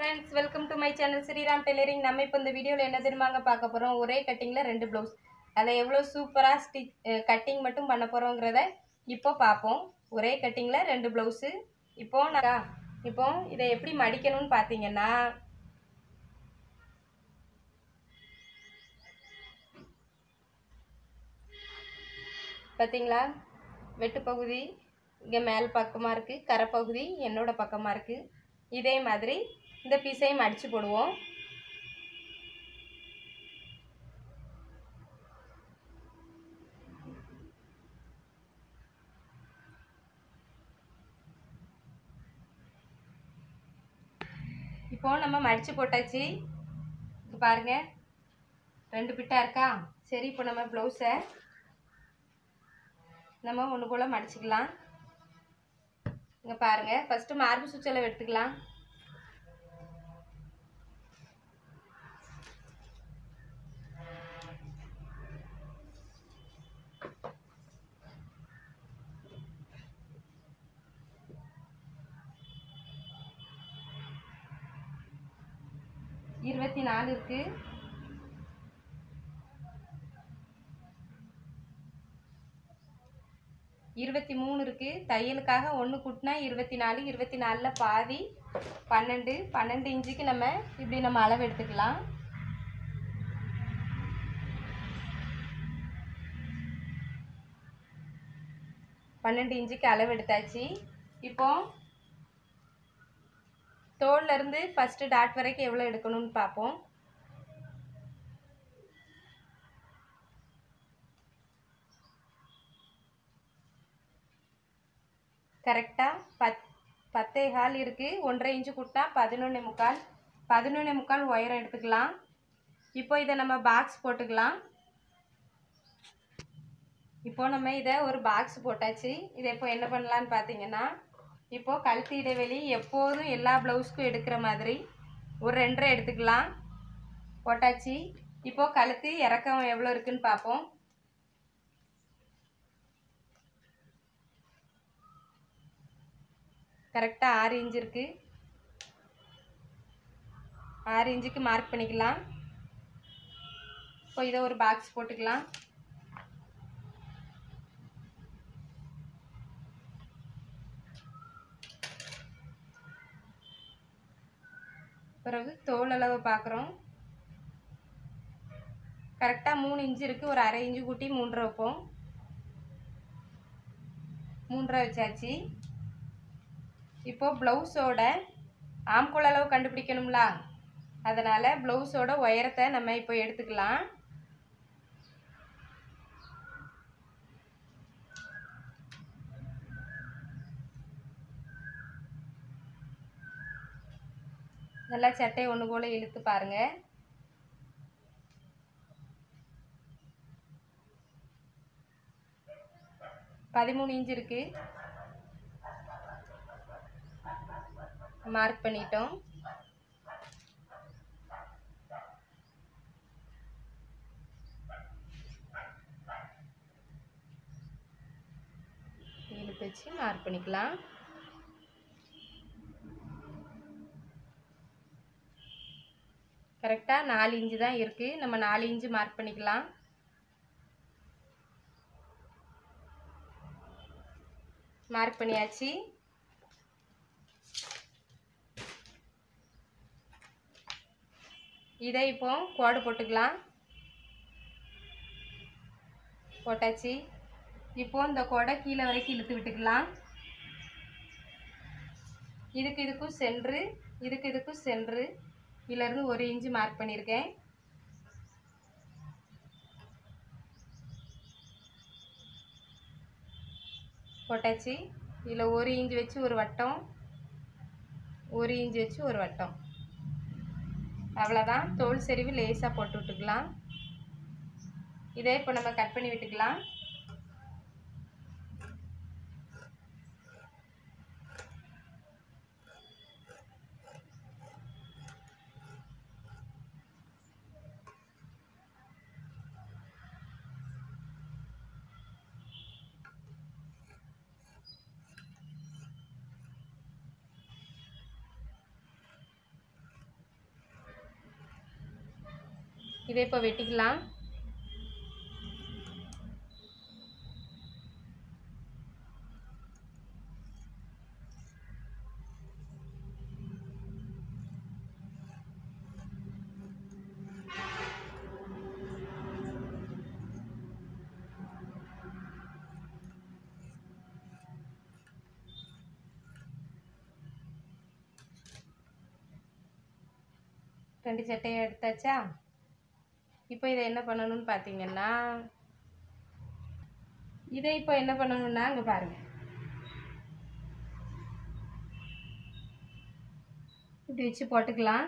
friends welcome to my channel Sriram tailoring நம்ம இப்போ இந்த வீடியோவில் என்ன தெரியுமாங்க பார்க்க போகிறோம் ஒரே கட்டிங்கில் ரெண்டு ப்ளவுஸ் அதை எவ்வளோ சூப்பராக ஸ்டிச் கட்டிங் மட்டும் பண்ண போகிறோங்கிறத இப்போ பார்ப்போம் ஒரே கட்டிங்கில் ரெண்டு ப்ளவுஸு இப்போ நான் இப்போ இதை எப்படி மடிக்கணும்னு பார்த்தீங்கன்னா பார்த்தீங்களா வெட்டு பகுதி இங்கே மேல் பக்கமாக இருக்குது கரை பகுதி என்னோட பக்கமாக இருக்குது இதே மாதிரி இந்த பீஸையும் அடித்து போடுவோம் இப்போ நம்ம மடித்து போட்டாச்சு இப்போ பாருங்க ரெண்டு பிட்டா இருக்கா சரி இப்போ நம்ம ப்ளவுஸை நம்ம ஒன்று போல் மடிச்சுக்கலாம் இங்கே பாருங்கள் ஃபஸ்ட்டு மார்பு சுச்சலை எடுத்துக்கலாம் இருபத்தி நாலு இருக்குது இருபத்தி மூணு இருக்குது தையலுக்காக ஒன்று கூட்டினா இருபத்தி நாலு இருபத்தி நாலில் பாதி பன்னெண்டு பன்னெண்டு இன்ச்சுக்கு நம்ம இப்படி நம்ம அளவு எடுத்துக்கலாம் பன்னெண்டு இன்ச்சுக்கு அளவு எடுத்தாச்சு இப்போ தோல்லேருந்து ஃபஸ்ட்டு டாட் வரைக்கும் எவ்வளோ எடுக்கணும்னு பார்ப்போம் கரெக்டாக பத் பத்தே கால் இருக்குது ஒன்றரை இன்ச்சு கூட்டினா பதினொன்று முக்கால் பதினொன்று முக்கால் உயரம் எடுத்துக்கலாம் இப்போ இதை நம்ம பாக்ஸ் போட்டுக்கலாம் இப்போ நம்ம இதை ஒரு பாக்ஸ் போட்டாச்சு இதை இப்போ என்ன பண்ணலான்னு பார்த்தீங்கன்னா இப்போது கழுத்து இடைவெளி எப்போதும் எல்லா ப்ளவுஸ்க்கும் எடுக்கிற மாதிரி ஒரு ரெண்டரை எடுத்துக்கலாம் போட்டாச்சு இப்போது கழுத்து இறக்கம் எவ்வளோ இருக்குன்னு பார்ப்போம் கரெக்டாக ஆறு இன்ச் இருக்குது ஆறு இன்ச்சுக்கு மார்க் பண்ணிக்கலாம் இப்போ இதை ஒரு பாக்ஸ் போட்டுக்கலாம் பிறகு தோல் அளவு பார்க்குறோம் கரெக்டாக மூணு இன்ச்சு இருக்குது ஒரு அரை இன்ச்சு கூட்டி மூன்றரை வைப்போம் மூன்றரை வச்சாச்சு இப்போது ப்ளவுஸோட ஆம்கோல் அளவு கண்டுபிடிக்கணும்ல அதனால் ப்ளவுஸோட உயரத்தை நம்ம இப்போ எடுத்துக்கலாம் நல்லா சட்டை ஒன்று போல் இழுத்து பாருங்கள் பதிமூணு இன்ச் இருக்குது மார்க் பண்ணிட்டோம் இழுத்து வச்சு மார்க் பண்ணிக்கலாம் கரெக்டாக நாலு இன்ச்சு தான் இருக்குது நம்ம நாலு இன்ச்சு மார்க் பண்ணிக்கலாம் மார்க் பண்ணியாச்சு இதை இப்போ கோடு போட்டுக்கலாம் போட்டாச்சு இப்போ இந்த கோடை கீழே வரைக்கும் இழுத்து விட்டுக்கலாம் இதுக்கு இதுக்கும் சென்ட்ரு இதுக்கு இதுக்கும் சென்ட்ரு இதிலேருந்து ஒரு இன்ச்சு மார்க் பண்ணியிருக்கேன் போட்டாச்சு இதில் ஒரு இன்ச்சு வச்சு ஒரு வட்டம் ஒரு இன்ச்சு வச்சு ஒரு வட்டம் அவ்வளோதான் தோல் செறிவு லேசாக போட்டு விட்டுக்கலாம் இதை இப்போ நம்ம கட் பண்ணி விட்டுக்கலாம் இதை இப்போ வெட்டிக்கலாம் ரெண்டு சட்டையை எடுத்தாச்சா இப்போ இதை என்ன பண்ணணும்னு பார்த்தீங்கன்னா இதை இப்போ என்ன பண்ணணும்னா அங்கே பாருங்கள் இப்படி வச்சு போட்டுக்கலாம்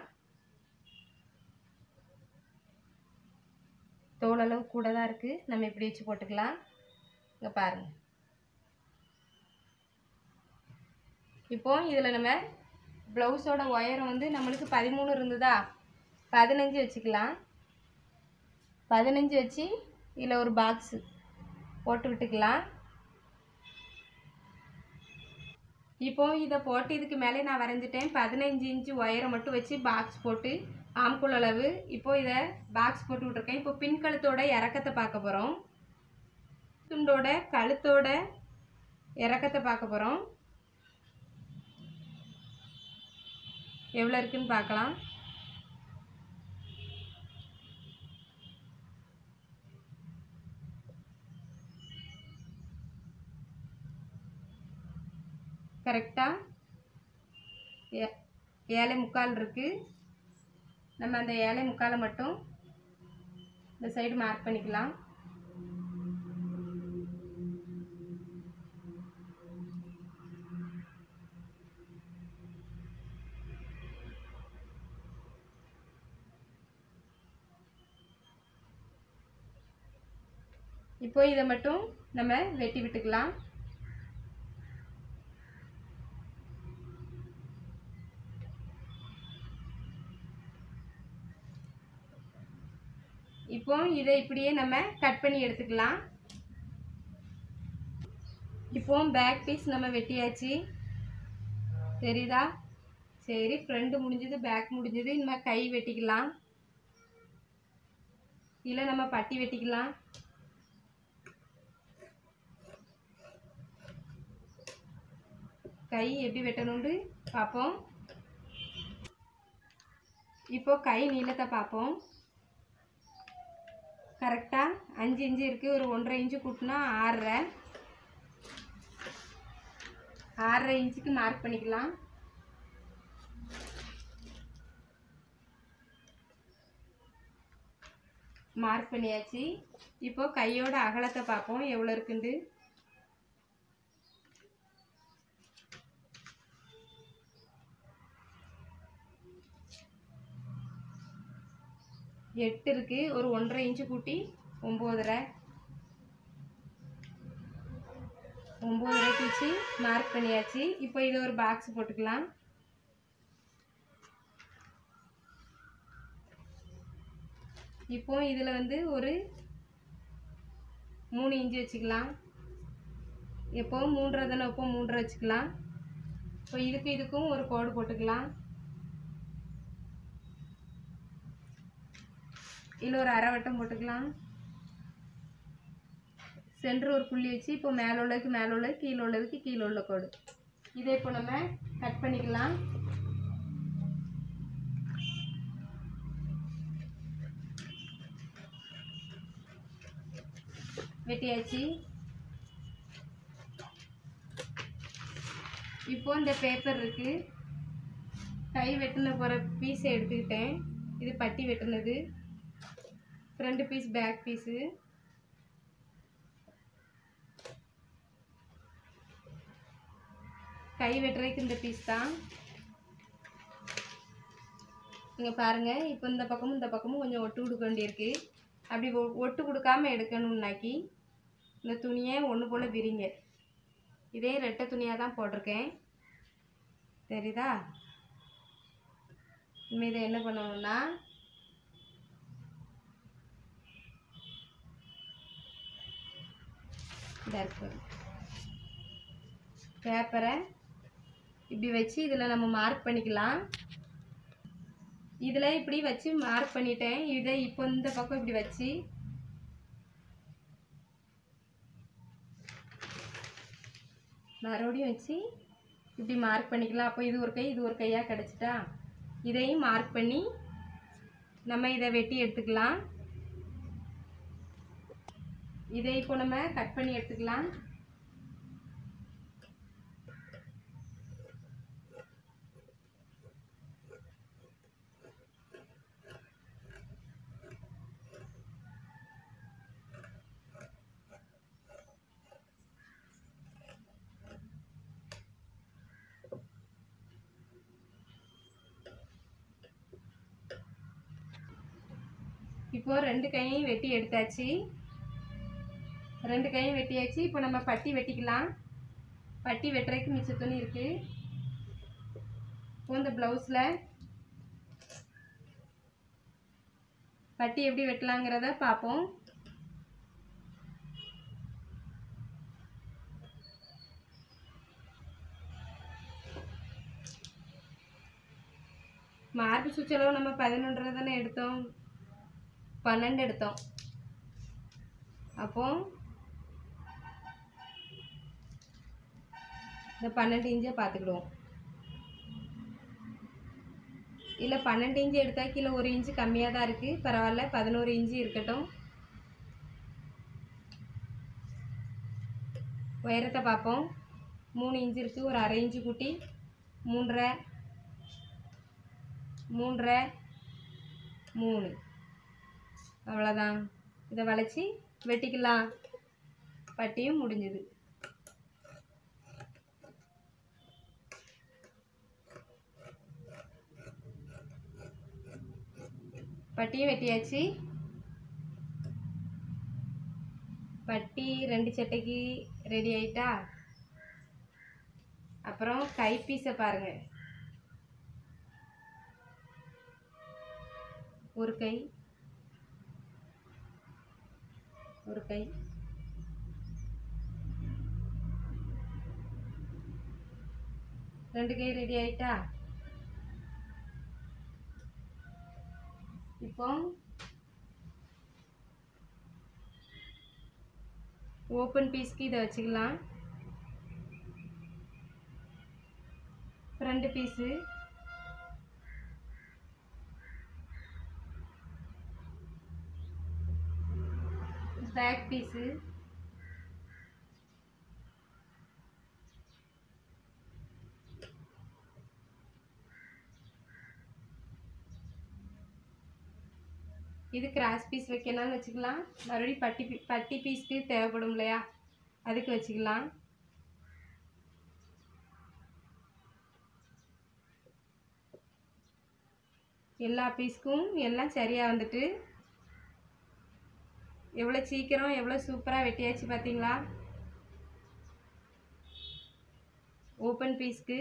தோல் அளவு கூட தான் இருக்குது நம்ம இப்படி வச்சு போட்டுக்கலாம் இங்கே பாருங்கள் இப்போ இதில் நம்ம ப்ளவுஸோட ஒயரம் வந்து நம்மளுக்கு பதிமூணு இருந்ததா பதினஞ்சு வச்சுக்கலாம் பதினஞ்சு வச்சு இதில் ஒரு பாக்ஸு போட்டு விட்டுக்கலாம் இப்போ இதை போட்டு இதுக்கு மேலே நான் வரைஞ்சிட்டேன் பதினஞ்சு இன்ச்சு ஒயரை மட்டும் வச்சு பாக்ஸ் போட்டு ஆம்குள் அளவு இப்போ இதை பாக்ஸ் போட்டு விட்ருக்கேன் இப்போ பின் கழுத்தோட இறக்கத்தை பார்க்க போகிறோம் துண்டோட கழுத்தோட இறக்கத்தை பார்க்க போகிறோம் எவ்வளோ இருக்குன்னு பார்க்கலாம் கரெக்டாக ஏ ஏழை முக்கால் இருக்குது நம்ம அந்த ஏழை முக்காலை மட்டும் இந்த சைடு மார்க் பண்ணிக்கலாம் இப்போ இதை மட்டும் நம்ம வெட்டி விட்டுக்கலாம் இப்போ இதை இப்படியே நம்ம கட் பண்ணி எடுத்துக்கலாம் இப்போ பேக் பீஸ் நம்ம வெட்டியாச்சு தெரியுதா சரி ஃப்ரண்ட் முடிஞ்சது பேக் முடிஞ்சது நம்ம கை வெட்டிக்கலாம் இல்லை நம்ம பட்டி வெட்டிக்கலாம் கை எப்படி வெட்டணும்னு பார்ப்போம் இப்போ கை நீளத்தை பார்ப்போம் கரெக்டாக அஞ்சு இன்ச்சு இருக்குது ஒரு ஒன்றரை இன்ச்சு கூட்டினா ஆறரை ஆறரை இன்ச்சுக்கு மார்க் பண்ணிக்கலாம் மார்க் பண்ணியாச்சு இப்போ கையோட அகலத்தை பார்ப்போம் எவ்வளோ இருக்குண்டு எட்டு இருக்குது ஒரு ஒன்றரை இன்ச்சு கூட்டி ஒம்போதரை ஒம்போதரைக்கு வச்சு மார்க் பண்ணியாச்சு இப்போ இதை ஒரு பாக்ஸ் போட்டுக்கலாம் இப்போ இதில் வந்து ஒரு மூணு இன்ச்சு வச்சுக்கலாம் எப்போவும் மூன்றரை தானே எப்போ மூன்றரை வச்சுக்கலாம் இப்போ இதுக்கு இதுக்கும் ஒரு கோடு போட்டுக்கலாம் இதில் ஒரு அரை வட்டம் போட்டுக்கலாம் சென்டர் ஒரு புள்ளி வச்சு இப்போ மேலே உள்ளதுக்கு மேலே உள்ளது கீழே உள்ளதுக்கு கீழே உள்ள கோடு இதை இப்போ நம்ம கட் பண்ணிக்கலாம் வெட்டியாச்சு இப்போ இந்த பேப்பர் இருக்கு கை வெட்டின போகிற பீஸை எடுத்துக்கிட்டேன் இது பட்டி வெட்டினது ஃப்ரண்ட் பீஸ் பேக் பீஸு கை வெட்டுறதுக்கு இந்த பீஸ் தான் இங்கே பாருங்கள் இப்போ இந்த பக்கமும் இந்த பக்கமும் கொஞ்சம் ஒட்டு கொடுக்க வேண்டியிருக்கு அப்படி ஒ- ஒட்டு கொடுக்காம எடுக்கணும்னாக்கி இந்த துணியை ஒன்று போல் விரிங்க இதே ரெட்டை துணியாக தான் போட்டிருக்கேன் தெரியுதா இனிமே இதை என்ன பண்ணணும்னா இந்த இருக்கு பேப்பரை இப்படி வச்சு இதில் நம்ம மார்க் பண்ணிக்கலாம் இதில் இப்படி வச்சு மார்க் பண்ணிட்டேன் இதை இப்போ இந்த பக்கம் இப்படி வச்சு மறுபடியும் வச்சு இப்படி மார்க் பண்ணிக்கலாம் அப்போ இது ஒரு கை இது ஒரு கையாக கிடச்சிட்டா இதையும் மார்க் பண்ணி நம்ம இதை வெட்டி எடுத்துக்கலாம் இதை இப்போ நம்ம கட் பண்ணி எடுத்துக்கலாம் இப்போ ரெண்டு கையையும் வெட்டி எடுத்தாச்சு ரெண்டு கையும் வெட்டியாச்சு இப்போ நம்ம பட்டி வெட்டிக்கலாம் பட்டி வெட்டுறதுக்கு மிச்ச துணி இருக்கு இப்போ இந்த ப்ளவுஸில் பட்டி எப்படி வெட்டலாங்கிறத பார்ப்போம் மார்பு சுற்றளவு நம்ம பதினொன்றரை தானே எடுத்தோம் பன்னெண்டு எடுத்தோம் அப்போ இந்த பன்னெண்டு இன்ச்சை பார்த்துக்கிடுவோம் இல்லை பன்னெண்டு இன்ச்சு எடுத்தா கீழே ஒரு இன்ச்சு கம்மியாக தான் இருக்குது பரவாயில்ல பதினோரு இன்ச்சு இருக்கட்டும் உயரத்தை பார்ப்போம் மூணு இன்ச்சு இருக்குது ஒரு அரை இன்ச்சு கூட்டி மூன்றரை மூன்றரை மூணு அவ்வளோதான் இதை வளைச்சி வெட்டிக்கலாம் பட்டியும் முடிஞ்சுது பட்டியும் வெட்டியாச்சு பட்டி ரெண்டு சட்டைக்கு ரெடி ஆயிட்டா அப்புறம் கைப்பீஸை பாருங்க ஒரு கை ஒரு கை ரெண்டு கை ரெடி ஆயிட்டா இப்போ ஓப்பன் பீஸ்க்கு இதை வச்சுக்கலாம் ரெண்டு பீஸு பேக் பீஸு இது கிராஸ் பீஸ் வைக்கணும்னு வச்சுக்கலாம் மறுபடியும் பட்டி பீ- பட்டி பீஸ்க்கு தேவைப்படும் இல்லையா அதுக்கு வச்சுக்கலாம் எல்லா பீஸ்க்கும் எல்லாம் சரியாக வந்துட்டு எவ்வளோ சீக்கிரம் எவ்வளோ சூப்பராக வெட்டியாச்சு பார்த்தீங்களா ஓப்பன் பீஸ்க்கு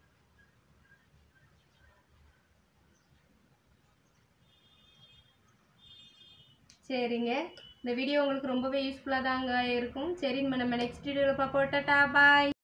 சரிங்க இந்த வீடியோ உங்களுக்கு ரொம்பவே யூஸ்ஃபுல்லாக தாங்க இருக்கும் சரி நம்ம நம்ம நெக்ஸ்ட் வீடியோவில் பார்ப்போம் டாடா பாய்